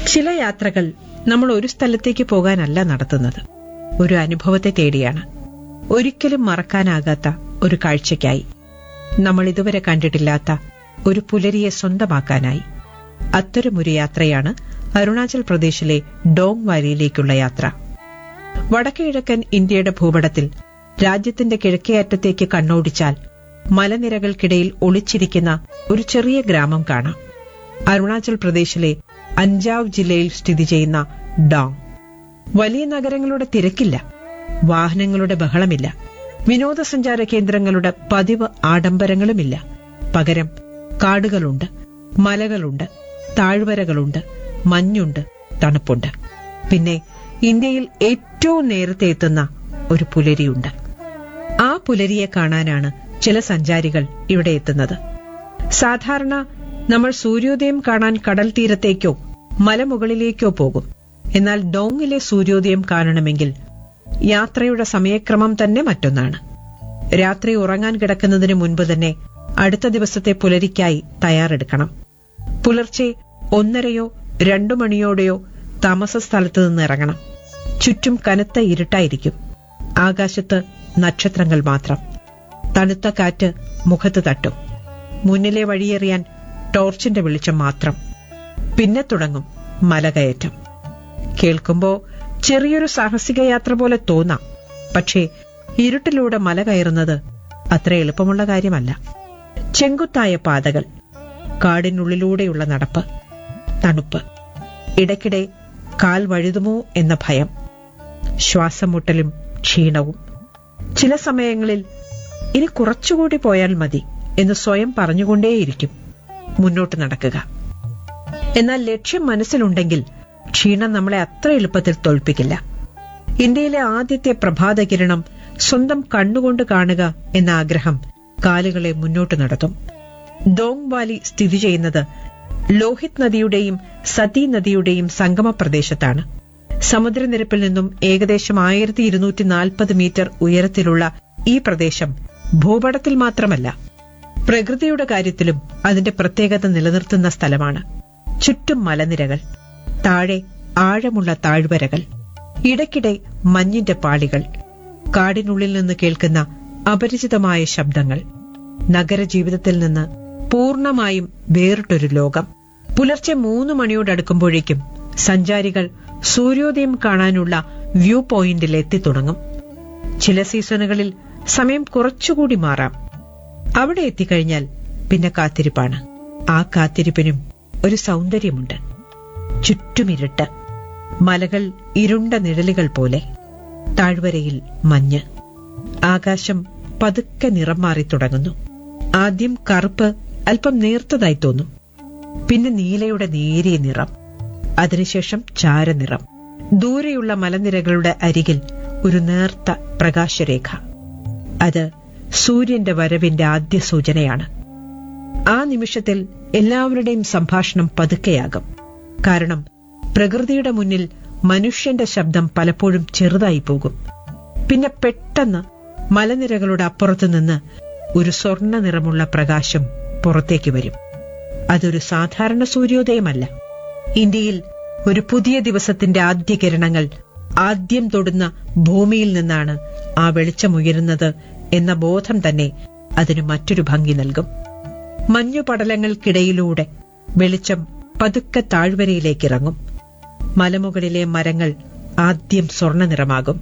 ചില യാത്രകൾ നമ്മൾ ഒരു സ്ഥലത്തേക്ക് പോകാനല്ല നടത്തുന്നത് ഒരു അനുഭവത്തെ തേടിയാണ് ഒരിക്കലും മറക്കാനാകാത്ത ഒരു കാഴ്ചയ്ക്കായി നമ്മൾ ഇതുവരെ കണ്ടിട്ടില്ലാത്ത ഒരു പുലരിയെ സ്വന്തമാക്കാനായി അത്തരമൊരു യാത്രയാണ് അരുണാചൽ പ്രദേശിലെ ഡോങ് വാലിയിലേക്കുള്ള യാത്ര വടക്കുകിഴക്കൻ ഇന്ത്യയുടെ ഭൂപടത്തിൽ രാജ്യത്തിന്റെ കിഴക്കേ അറ്റത്തേക്ക് കണ്ണോടിച്ചാൽ മലനിരകൾക്കിടയിൽ ഒളിച്ചിരിക്കുന്ന ഒരു ചെറിയ ഗ്രാമം കാണാം അരുണാചൽ പ്രദേശിലെ അഞ്ചാവ് ജില്ലയിൽ സ്ഥിതി ചെയ്യുന്ന ഡോങ് വലിയ നഗരങ്ങളുടെ തിരക്കില്ല വാഹനങ്ങളുടെ ബഹളമില്ല വിനോദസഞ്ചാര കേന്ദ്രങ്ങളുടെ പതിവ് ആഡംബരങ്ങളുമില്ല പകരം കാടുകളുണ്ട് മലകളുണ്ട് താഴ്വരകളുണ്ട് മഞ്ഞുണ്ട് തണുപ്പുണ്ട് പിന്നെ ഇന്ത്യയിൽ ഏറ്റവും നേരത്തെ എത്തുന്ന ഒരു പുലരിയുണ്ട് ആ പുലരിയെ കാണാനാണ് ചില സഞ്ചാരികൾ ഇവിടെ എത്തുന്നത് സാധാരണ നമ്മൾ സൂര്യോദയം കാണാൻ കടൽ തീരത്തേക്കോ മലമുകളിലേക്കോ പോകും എന്നാൽ ഡോങ്ങിലെ സൂര്യോദയം കാണണമെങ്കിൽ യാത്രയുടെ സമയക്രമം തന്നെ മറ്റൊന്നാണ് രാത്രി ഉറങ്ങാൻ കിടക്കുന്നതിന് മുൻപ് തന്നെ അടുത്ത ദിവസത്തെ പുലരിക്കായി തയ്യാറെടുക്കണം പുലർച്ചെ ഒന്നരയോ രണ്ടു മണിയോടെയോ താമസ സ്ഥലത്ത് നിന്ന് ഇറങ്ങണം ചുറ്റും കനത്ത ഇരുട്ടായിരിക്കും ആകാശത്ത് നക്ഷത്രങ്ങൾ മാത്രം തണുത്ത കാറ്റ് മുഖത്ത് തട്ടും മുന്നിലെ വഴിയെറിയാൻ ടോർച്ചിന്റെ വെളിച്ചം മാത്രം പിന്നെ തുടങ്ങും മലകയറ്റം കേൾക്കുമ്പോ ചെറിയൊരു സാഹസിക യാത്ര പോലെ തോന്നാം പക്ഷേ ഇരുട്ടിലൂടെ മല കയറുന്നത് അത്ര എളുപ്പമുള്ള കാര്യമല്ല ചെങ്കുത്തായ പാതകൾ കാടിനുള്ളിലൂടെയുള്ള നടപ്പ് തണുപ്പ് ഇടയ്ക്കിടെ കാൽ വഴുതുമോ എന്ന ഭയം ശ്വാസം മുട്ടലും ക്ഷീണവും ചില സമയങ്ങളിൽ ഇനി കുറച്ചുകൂടി പോയാൽ മതി എന്ന് സ്വയം പറഞ്ഞുകൊണ്ടേയിരിക്കും മുന്നോട്ട് നടക്കുക എന്നാൽ ലക്ഷ്യം മനസ്സിലുണ്ടെങ്കിൽ ക്ഷീണം നമ്മളെ അത്ര എളുപ്പത്തിൽ തോൽപ്പിക്കില്ല ഇന്ത്യയിലെ ആദ്യത്തെ പ്രഭാതകിരണം സ്വന്തം കണ്ണുകൊണ്ട് കാണുക എന്ന ആഗ്രഹം കാലുകളെ മുന്നോട്ട് നടത്തും ഡോങ് വാലി സ്ഥിതി ചെയ്യുന്നത് ലോഹിത് നദിയുടെയും സതി നദിയുടെയും സംഗമ പ്രദേശത്താണ് സമുദ്രനിരപ്പിൽ നിന്നും ഏകദേശം ആയിരത്തി ഇരുന്നൂറ്റി നാൽപ്പത് മീറ്റർ ഉയരത്തിലുള്ള ഈ പ്രദേശം ഭൂപടത്തിൽ മാത്രമല്ല പ്രകൃതിയുടെ കാര്യത്തിലും അതിന്റെ പ്രത്യേകത നിലനിർത്തുന്ന സ്ഥലമാണ് ചുറ്റും മലനിരകൾ താഴെ ആഴമുള്ള താഴ്വരകൾ ഇടയ്ക്കിടെ മഞ്ഞിന്റെ പാളികൾ കാടിനുള്ളിൽ നിന്ന് കേൾക്കുന്ന അപരിചിതമായ ശബ്ദങ്ങൾ നഗരജീവിതത്തിൽ നിന്ന് പൂർണ്ണമായും വേറിട്ടൊരു ലോകം പുലർച്ചെ മൂന്ന് മണിയോടടുക്കുമ്പോഴേക്കും സഞ്ചാരികൾ സൂര്യോദയം കാണാനുള്ള വ്യൂ പോയിന്റിൽ എത്തിത്തുടങ്ങും ചില സീസണുകളിൽ സമയം കുറച്ചുകൂടി മാറാം അവിടെ എത്തിക്കഴിഞ്ഞാൽ പിന്നെ കാത്തിരിപ്പാണ് ആ കാത്തിരിപ്പിനും ഒരു സൗന്ദര്യമുണ്ട് ചുറ്റുമിരുട്ട് മലകൾ ഇരുണ്ട നിഴലുകൾ പോലെ താഴ്വരയിൽ മഞ്ഞ് ആകാശം പതുക്കെ നിറം മാറി തുടങ്ങുന്നു ആദ്യം കറുപ്പ് അല്പം നേർത്തതായി തോന്നും പിന്നെ നീലയുടെ നേരിയ നിറം അതിനുശേഷം ചാരനിറം ദൂരെയുള്ള മലനിരകളുടെ അരികിൽ ഒരു നേർത്ത പ്രകാശരേഖ അത് സൂര്യന്റെ വരവിന്റെ ആദ്യ സൂചനയാണ് ആ നിമിഷത്തിൽ എല്ലാവരുടെയും സംഭാഷണം പതുക്കെയാകും കാരണം പ്രകൃതിയുടെ മുന്നിൽ മനുഷ്യന്റെ ശബ്ദം പലപ്പോഴും ചെറുതായി പോകും പിന്നെ പെട്ടെന്ന് മലനിരകളുടെ അപ്പുറത്തു നിന്ന് ഒരു സ്വർണ്ണ നിറമുള്ള പ്രകാശം പുറത്തേക്ക് വരും അതൊരു സാധാരണ സൂര്യോദയമല്ല ഇന്ത്യയിൽ ഒരു പുതിയ ദിവസത്തിന്റെ ആദ്യ കിരണങ്ങൾ ആദ്യം തൊടുന്ന ഭൂമിയിൽ നിന്നാണ് ആ വെളിച്ചമുയരുന്നത് എന്ന ബോധം തന്നെ അതിന് മറ്റൊരു ഭംഗി നൽകും മഞ്ഞുപടലങ്ങൾക്കിടയിലൂടെ വെളിച്ചം പതുക്കെ താഴ്വരയിലേക്കിറങ്ങും മലമുകളിലെ മരങ്ങൾ ആദ്യം സ്വർണ്ണ നിറമാകും